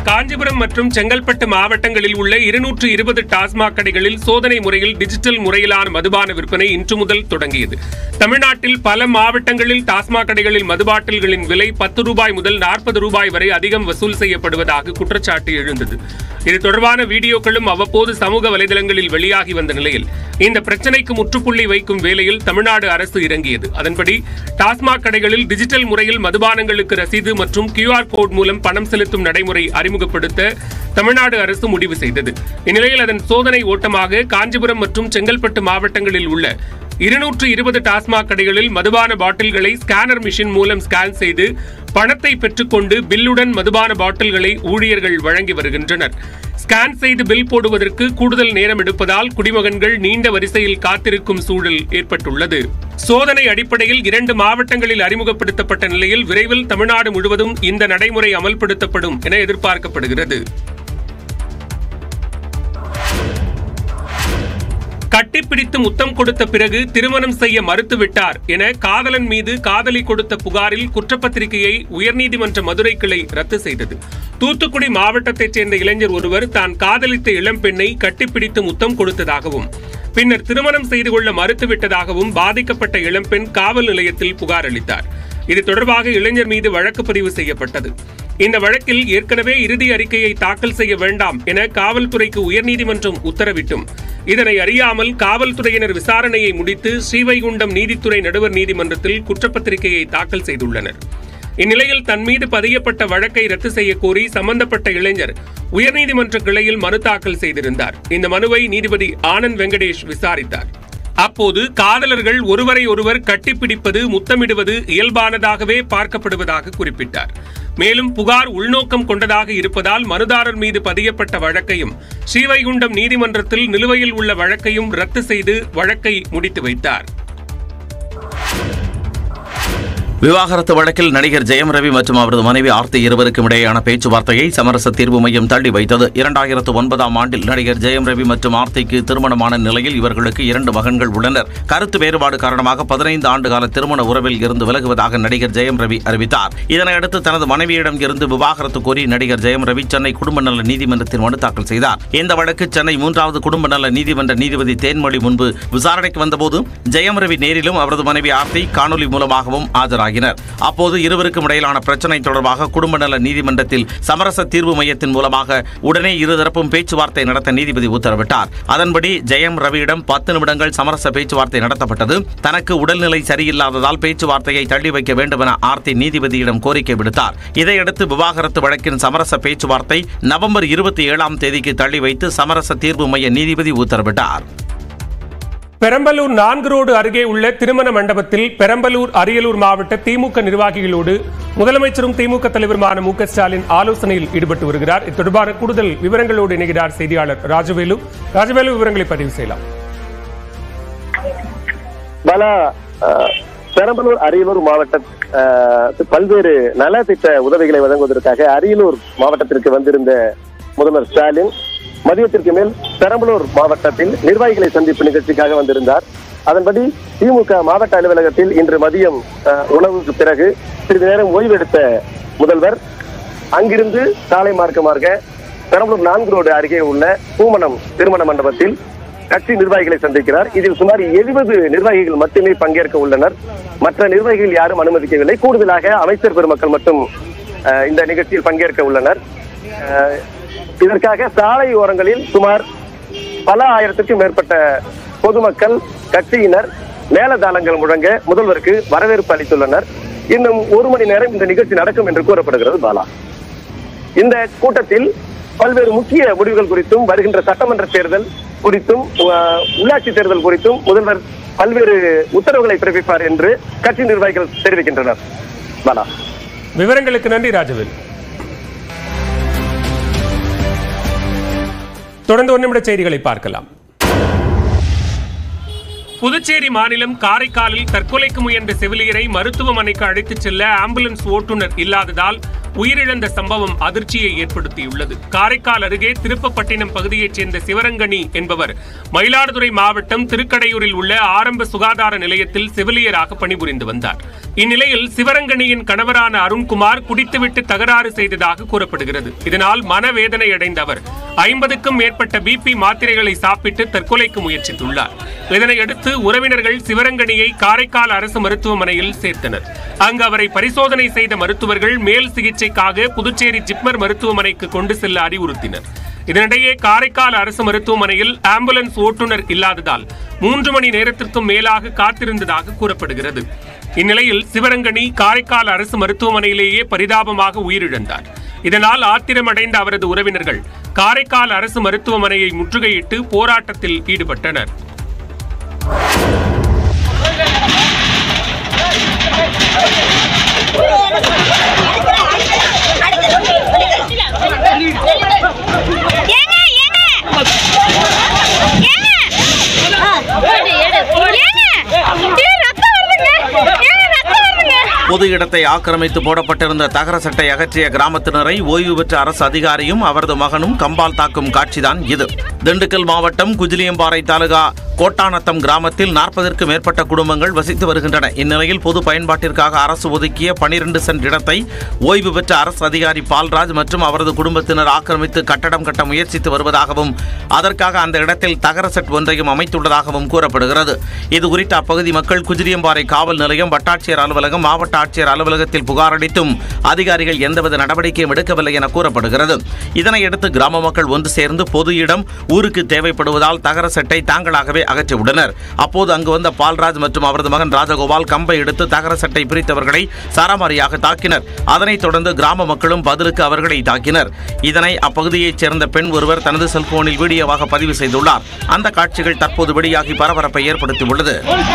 காஞ்சிபுரம் மற்றும் செங்கல்பட்டு மாவட்டங்களில் உள்ள இருநூற்று இருபது டாஸ்மாக் கடைகளில் சோதனை முறையில் டிஜிட்டல் முறையிலான மதுபான விற்பனை இன்று முதல் தொடங்கியது தமிழ்நாட்டில் பல மாவட்டங்களில் டாஸ்மாக் கடைகளில் மதுபாட்டில்களின் விலை பத்து ரூபாய் முதல் நாற்பது ரூபாய் வரை அதிகம் வசூல் செய்யப்படுவதாக குற்றச்சாட்டு எழுந்தது இது தொடர்பான வீடியோக்களும் அவ்வப்போது சமூக வலைதளங்களில் வெளியாகி வந்த நிலையில் இந்த பிரச்சினைக்கு முற்றுப்புள்ளி வைக்கும் வேளையில் தமிழ்நாடு அரசு இறங்கியது அதன்படி டாஸ்மாக் கடைகளில் டிஜிட்டல் முறையில் மதுபானங்களுக்கு ரசீது மற்றும் கியூஆர் கோட் மூலம் பணம் செலுத்தும் நடைமுறை அறிமுகப்படுத்த தமிழ்நாடு அரசு முடிவு செய்தது இந்நிலையில் அதன் சோதனை ஓட்டமாக காஞ்சிபுரம் மற்றும் செங்கல்பட்டு மாவட்டங்களில் உள்ள இருநூற்று இருபது டாஸ்மாக் கடைகளில் மதுபான பாட்டில்களை ஸ்கேனர் மிஷின் மூலம் ஸ்கேன் செய்து பணத்தை பெற்றுக்கொண்டு பில்லுடன் மதுபான பாட்டில்களை ஊழியர்கள் வழங்கி வருகின்றனர் ஸ்கேன் செய்து பில் போடுவதற்கு கூடுதல் நேரம் எடுப்பதால் குடிமகன்கள் நீண்ட வரிசையில் காத்திருக்கும் சூழல் ஏற்பட்டுள்ளது சோதனை அடிப்படையில் இரண்டு மாவட்டங்களில் அறிமுகப்படுத்தப்பட்ட நிலையில் விரைவில் தமிழ்நாடு முழுவதும் இந்த நடைமுறை அமல்படுத்தப்படும் என எதிர்பார்க்கப்படுகிறது கட்டிப்பிடித்து முத்தம் கொடுத்த பிறகு திருமணம் செய்ய மறுத்துவிட்டார் என காதலன் மீது காதலி கொடுத்த புகாரில் குற்றப்பத்திரிகையை உயர்நீதிமன்ற மதுரை கிளை ரத்து செய்தது தூத்துக்குடி மாவட்டத்தைச் சேர்ந்த இளைஞர் ஒருவர் தான் காதலித்த இளம்பெண்ணை கட்டிப்பிடித்து முத்தம் கொடுத்ததாகவும் பின்னர் திருமணம் செய்து கொள்ள மறுத்துவிட்டதாகவும் பாதிக்கப்பட்ட இளம்பெண் காவல் நிலையத்தில் புகார் அளித்தார் இது தொடர்பாக இளைஞர் மீது வழக்கு பதிவு செய்யப்பட்டது இந்த வழக்கில் ஏற்கனவே இறுதி அறிக்கையை தாக்கல் செய்ய வேண்டாம் என காவல்துறைக்கு உயர்நீதிமன்றம் உத்தரவிட்டும் இதனை அறியாமல் காவல்துறையினர் விசாரணையை முடித்து ஸ்ரீவைகுண்டம் நீதித்துறை நடுவர் நீதிமன்றத்தில் குற்றப்பத்திரிகையை தாக்கல் செய்துள்ளனர் இந்நிலையில் தன் மீது பதியப்பட்ட வழக்கை ரத்து செய்ய கோரி சம்பந்தப்பட்ட இளைஞர் உயர்நீதிமன்ற கிளையில் மனு தாக்கல் செய்திருந்தார் இந்த மனுவை நீதிபதி ஆனந்த் வெங்கடேஷ் விசாரித்தார் அப்போது காதலர்கள் ஒருவரை ஒருவர் கட்டிப்பிடிப்பது முத்தமிடுவது இயல்பானதாகவே பார்க்கப்படுவதாக குறிப்பிட்டார் மேலும் புகார் உள்நோக்கம் கொண்டதாக இருப்பதால் மனுதாரர் மீது பதியப்பட்ட வழக்கையும் ஸ்ரீவைகுண்டம் நீதிமன்றத்தில் நிலுவையில் உள்ள வழக்கையும் ரத்து செய்து வழக்கை முடித்து வைத்தார் விவாகரத்து வழக்கில் நடிகர் ஜெயம் ரவி மற்றும் அவரது மனைவி ஆர்த்தி இருவருக்கும் இடையேயான பேச்சுவார்த்தையை சமரச தீர்வு மையம் தள்ளி வைத்தது இரண்டாயிரத்து ஒன்பதாம் ஆண்டில் நடிகர் ஜெயம் ரவி மற்றும் ஆர்த்திக்கு திருமணமான நிலையில் இவர்களுக்கு இரண்டு மகன்கள் உள்ளனர் கருத்து வேறுபாடு காரணமாக பதினைந்து ஆண்டு கால திருமண உறவில் இருந்து விலகுவதாக நடிகர் ஜெயம் ரவி அறிவித்தார் இதனையடுத்து தனது மனைவியிடம் இருந்து விவாகரத்து கோரி நடிகர் ஜெயம் ரவி சென்னை குடும்ப நல நீதிமன்றத்தில் மனு தாக்கல் செய்தார் இந்த வழக்கு சென்னை மூன்றாவது குடும்ப நல நீதிமன்ற நீதிபதி தேன்மொழி முன்பு விசாரணைக்கு வந்தபோது ஜெயம் ரவி நேரிலும் அவரது மனைவி ஆர்த்தி காணொலி மூலமாகவும் ஆஜராகினர் அப்போது இருவருக்கும் இடையிலான பிரச்சினை தொடர்பாக குடும்ப நல நீதிமன்றத்தில் சமரச தீர்வு மையத்தின் மூலமாக உடனே இருதரப்பும் பேச்சுவார்த்தை நடத்த நீதிபதி உத்தரவிட்டார் அதன்படி ஜெயம் ரவியிடம் பத்து நிமிடங்கள் சமரச பேச்சுவார்த்தை நடத்தப்பட்டது தனக்கு உடல்நிலை சரியில்லாததால் பேச்சுவார்த்தையை தள்ளி வைக்க வேண்டும் என ஆர்த்தி நீதிபதியிடம் கோரிக்கை விடுத்தார் இதையடுத்து விவாகரத்து வழக்கின் சமரச பேச்சுவார்த்தை நவம்பர் இருபத்தி ஏழாம் தேதிக்கு தள்ளி வைத்து சமரச தீர்வு மைய நீதிபதி உத்தரவிட்டார் பெரம்பலூர் நான்கு ரோடு அருகே உள்ள திருமண மண்டபத்தில் பெரம்பலூர் அரியலூர் மாவட்ட திமுக நிர்வாகிகளோடு முதலமைச்சரும் திமுக தலைவருமான மு க ஸ்டாலின் ஆலோசனையில் ஈடுபட்டு வருகிறார் இது தொடர்பான கூடுதல் விவரங்களோடு இணைகிறார் செய்தியாளர் ராஜவேலு ராஜவேலு விவரங்களை பதிவு செய்யலாம் பாலா அஹ், பெரம்பலூர் அரியலூர் மாவட்ட அஹ், பல்வேறு நலத்திட்ட உதவிகளை வழங்குவதற்காக அரியலூர் மாவட்டத்திற்கு வந்திருந்த முதல்வர் ஸ்டாலின் மதியத்திற்கு மேல் பெரம்பலூர் மாவட்டத்தில் நிர்வாகிகளை சந்திப்பு நிகழ்ச்சிக்காக வந்திருந்தார் அதன்படி திமுக மாவட்ட அலுவலகத்தில் இன்று மதியம் அஹ், உணவுக்கு பிறகு சிறிது நேரம் ஓய்வெடுத்த முதல்வர் அங்கிருந்து சாலை மார்க்கமாக பெரம்பலூர் நான்கு ரோடு அருகே உள்ள பூமணம் திருமண மண்டபத்தில் கட்சி நிர்வாகிகளை சந்திக்கிறார் இதில் சுமார் எழுபது நிர்வாகிகள் மட்டுமே பங்கேற்க உள்ளனர் மற்ற நிர்வாகிகள் யாரும் அனுமதிக்கவில்லை கூடுதலாக அமைச்சர் பெருமக்கள் மட்டும் அஹ், இந்த நிகழ்ச்சியில் பங்கேற்க உள்ளனர் அஹ், இதற்காக சாலை ஓரங்களில் சுமார் பல ஆயிரத்திற்கும் மேற்பட்ட பொதுமக்கள் கட்சியினர் மேலதாளங்கள் முழங்க முதல்வருக்கு வரவேற்பு அளித்துள்ளனர் இன்னும் ஒரு மணி நேரம் இந்த நிகழ்ச்சி நடக்கும் என்று கூறப்படுகிறது பாலா இந்த கூட்டத்தில் பல்வேறு முக்கிய முடிவுகள் குறித்தும் வருகின்ற சட்டமன்ற தேர்தல் குறித்தும் அஹ், உள்ளாட்சி தேர்தல் குறித்தும் முதல்வர் பல்வேறு உத்தரவுகளை பிறப்பிப்பார் என்று கட்சி நிர்வாகிகள் தெரிவிக்கின்றனர் பாலா விவரங்களுக்கு நன்றி ராஜவேலு தொடர்ந்து ஒரு நிமிட செய்திகளை பார்க்கலாம் புதுச்சேரி மாநிலம் காரைக்காலில் தற்கொலைக்கு முயன்ற செவிலியரை மருத்துவமனைக்கு அழைத்துச் செல்ல ஆம்புலன்ஸ் ஓட்டுநர் இல்லாததால் உயிரிழந்த சம்பவம் அதிர்ச்சியை ஏற்படுத்தியுள்ளது காரைக்கால் அருகே திருப்பப்பட்டினம் பகுதியைச் சேர்ந்த சிவரங்கனி என்பவர் மயிலாடுதுறை மாவட்டம் திருக்கடையூரில் உள்ள ஆரம்ப சுகாதார நிலையத்தில் செவிலியராக பணிபுரிந்து வந்தார் இந்நிலையில் சிவரங்கனியின் கணவரான அருண்குமார் குடித்துவிட்டு தகராறு செய்ததாக கூறப்படுகிறது இதனால் மனவேதனை அடைந்த அவர் ஐம்பதுக்கும் மேற்பட்ட பிபி மாத்திரைகளை சாப்பிட்டு தற்கொலைக்கு முயற்சித்துள்ளார் இதனையடுத்து உறவினர்கள் சிவரங்கனியை காரைக்கால் அரசு மருத்துவமனையில் சேர்த்தனர் அங்கு அவரை பரிசோதனை செய்த மருத்துவர்கள் மேல் சிகிச்சைக்காக புதுச்சேரி ஜிப்மர் மருத்துவமனைக்கு கொண்டு செல்ல அறிவுறுத்தினர் இதனிடையே காரைக்கால் அரசு மருத்துவமனையில் ஆம்புலன்ஸ் ஓட்டுநர் இல்லாததால் மூன்று மணி நேரத்திற்கும் மேலாக காத்திருந்ததாக கூறப்படுகிறது இந்நிலையில் சிவரங்கனி காரைக்கால் அரசு மருத்துவமனையிலேயே பரிதாபமாக உயிரிழந்தார் இதனால் ஆத்திரமடைந்த அவரது உறவினர்கள் காரைக்கால் அரசு மருத்துவமனையை முற்றுகையிட்டு போராட்டத்தில் ஈடுபட்டனர் ஏங்க ஏங்க ஏங்க ஆ, எடு, எடு. ஏங்க ஏ, ரத்தம் வருதுங்க ஏங்க ரத்தம் வருதுங்க பொது இடத்தை ஆக்கிரமித்து போடப்பட்டிருந்த தகர சட்டை அகற்றிய கிராமத்தினரை ஓய்வு பெற்ற அரசு அதிகாரியும் அவரது மகனும் கம்பால் தாக்கும் காட்சிதான் இது திண்டுக்கல் மாவட்டம் குஜிலியம்பாறை தாலுகா கோட்டானத்தம் கிராமத்தில் நாற்பதற்கும் மேற்பட்ட குடும்பங்கள் வசித்து வருகின்றன இந்நிலையில் பொது பயன்பாட்டிற்காக அரசு ஒதுக்கிய பனிரெண்டு சென்ட் இடத்தை ஓய்வு பெற்ற அரசு அதிகாரி பால்ராஜ் மற்றும் அவரது குடும்பத்தினர் ஆக்கிரமித்து கட்டடம் கட்ட முயற்சித்து வருவதாகவும் அதற்காக அந்த இடத்தில் தகர செட் ஒன்றையும் அமைத்துள்ளதாகவும் கூறப்படுகிறது இதுகுறித்து அப்பகுதி மக்கள் குஜிலியம்பாறை காவல் நிலையம் வட்டாட்சியர் அலுவலகம் மாவட்ட ஆட்சியர் அலுவலகத்தில் புகார் அளித்தும் அதிகாரிகள் எந்தவித நடவடிக்கையும் எடுக்கவில்லை என கூறப்படுகிறது இதனையடுத்து கிராம மக்கள் ஒன்று சேர்ந்து பொது இடம் ஊருக்கு தேவைப்படுவதால் தகர செட்டை தாங்களாகவே அகற்றியுள்ளனர் அப்போது அங்கு வந்த பால்ராஜ் மற்றும் அவரது மகன் ராஜகோபால் கம்பை எடுத்து தகர செட்டை பிரித்தவர்களை சராமாரியாக தாக்கினர் அதனைத் தொடர்ந்து கிராம மக்களும் பதிலுக்கு அவர்களை தாக்கினர் இதனை அப்பகுதியைச் சேர்ந்த பெண் ஒருவர் தனது செல்போனில் வீடியோவாக பதிவு செய்துள்ளார் அந்த காட்சிகள் தற்போது வெளியாகி பரபரப்பை ஏற்படுத்தியுள்ளது